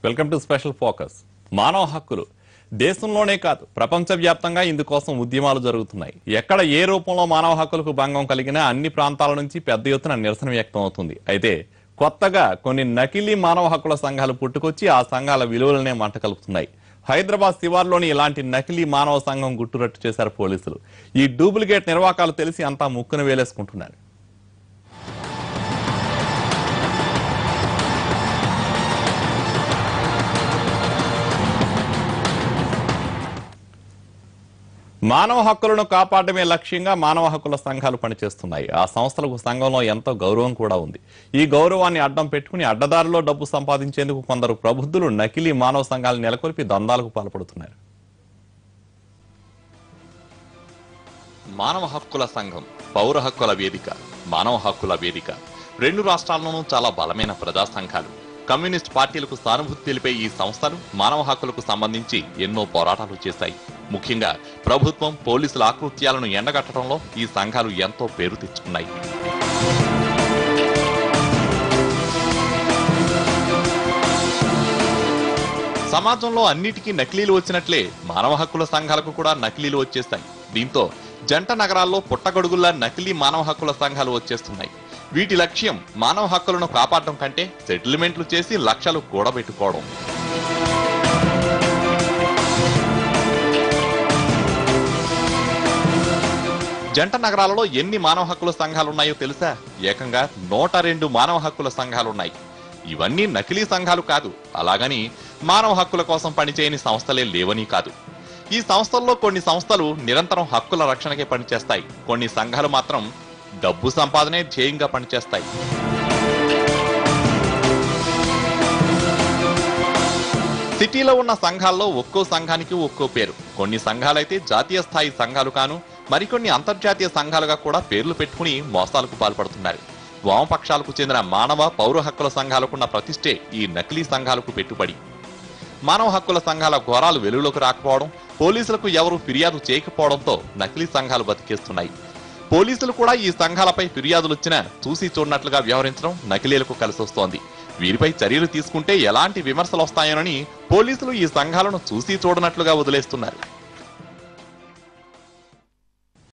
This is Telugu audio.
వెల్కమ్ టు స్పెషల్ ఫోకస్ మానవ హక్కులు దేశంలోనే కాదు ప్రపంచవ్యాప్తంగా ఇందుకోసం ఉద్యమాలు జరుగుతున్నాయి ఎక్కడ ఏ రూపంలో మానవ హక్కులకు భంగం కలిగినా అన్ని ప్రాంతాల నుంచి పెద్ద ఎత్తున నిరసన వ్యక్తం అవుతుంది అయితే కొత్తగా కొన్ని నకిలీ మానవ హక్కుల సంఘాలు పుట్టుకొచ్చి ఆ సంఘాల విలువలనే మంట కలుపుతున్నాయి హైదరాబాద్ శివార్లోని ఇలాంటి నకిలీ మానవ సంఘం గుట్టురట్టు చేశారు పోలీసులు ఈ డూప్లికేట్ నిర్వాకాలు తెలిసి అంతా ముక్కున వేలేసుకుంటున్నారు మానవ హక్కులను కాపాడమే లక్ష్యంగా మానవ హక్కుల సంఘాలు పనిచేస్తున్నాయి ఆ సంస్థలకు సంఘంలో ఎంతో గౌరవం కూడా ఉంది ఈ గౌరవాన్ని అడ్డం పెట్టుకుని అడ్డదారిలో డబ్బు సంపాదించేందుకు కొందరు ప్రబుద్ధులు నకిలీ మానవ సంఘాలు నెలకొల్పి దందాలకు పాల్పడుతున్నారు మానవ హక్కుల సంఘం పౌర హక్కుల వేదిక మానవ హక్కుల వేదిక రెండు రాష్ట్రాల్లోనూ చాలా బలమైన ప్రజా సంఘాలు కమ్యూనిస్ట్ పార్టీలకు సానుభూతి తెలిపే ఈ సంస్థలు మానవ హక్కులకు సంబంధించి ఎన్నో పోరాటాలు చేశాయి ముఖ్యంగా ప్రభుత్వం పోలీసుల ఆకృత్యాలను ఎండగట్టడంలో ఈ సంఘాలు ఎంతో పేరు తెచ్చుకున్నాయి సమాజంలో అన్నిటికీ నకిలీలు వచ్చినట్లే మానవ హక్కుల సంఘాలకు కూడా నకిలీలు వచ్చేస్తాయి దీంతో జంట నగరాల్లో పుట్టగొడుగుల్లా నకిలీ మానవ హక్కుల సంఘాలు వచ్చేస్తున్నాయి వీటి లక్ష్యం మానవ హక్కులను కాపాడడం కంటే సెటిల్మెంట్లు చేసి లక్షలు కూడబెట్టుకోవడం జంట నగరాలలో ఎన్ని మానవ హక్కుల సంఘాలున్నాయో తెలుసా ఏకంగా నూట రెండు మానవ హక్కుల సంఘాలున్నాయి ఇవన్నీ నకిలీ సంఘాలు కాదు అలాగని మానవ హక్కుల కోసం పనిచేయని సంస్థలే లేవని కాదు ఈ సంస్థల్లో కొన్ని సంస్థలు నిరంతరం హక్కుల రక్షణకే పనిచేస్తాయి కొన్ని సంఘాలు మాత్రం డబ్బు సంపాదనే ధ్యేయంగా పనిచేస్తాయి సిటీలో ఉన్న సంఘాల్లో ఒక్కో సంఘానికి ఒక్కో పేరు కొన్ని సంఘాలైతే జాతీయ స్థాయి సంఘాలు కాను మరికొన్ని అంతర్జాతీయ సంఘాలుగా కూడా పేర్లు పెట్టుకుని మోసాలకు పాల్పడుతున్నారు వామపక్షాలకు చెందిన మానవ పౌర హక్కుల సంఘాలకున్న ప్రతిష్టే ఈ నకిలీ సంఘాలకు పెట్టుబడి మానవ హక్కుల సంఘాల ఘోరాలు వెలుగులోకి రాకపోవడం పోలీసులకు ఎవరు ఫిర్యాదు చేయకపోవడంతో నకిలీ సంఘాలు బతికేస్తున్నాయి పోలీసులు కూడా ఈ సంఘాలపై ఫిర్యాదులు వచ్చినా చూసి చూడనట్లుగా వ్యవహరించడం నకిలీలకు కలిసొస్తోంది వీరిపై చర్యలు తీసుకుంటే ఎలాంటి విమర్శలు వస్తాయోనని పోలీసులు ఈ సంఘాలను చూసి చూడనట్లుగా వదిలేస్తున్నారు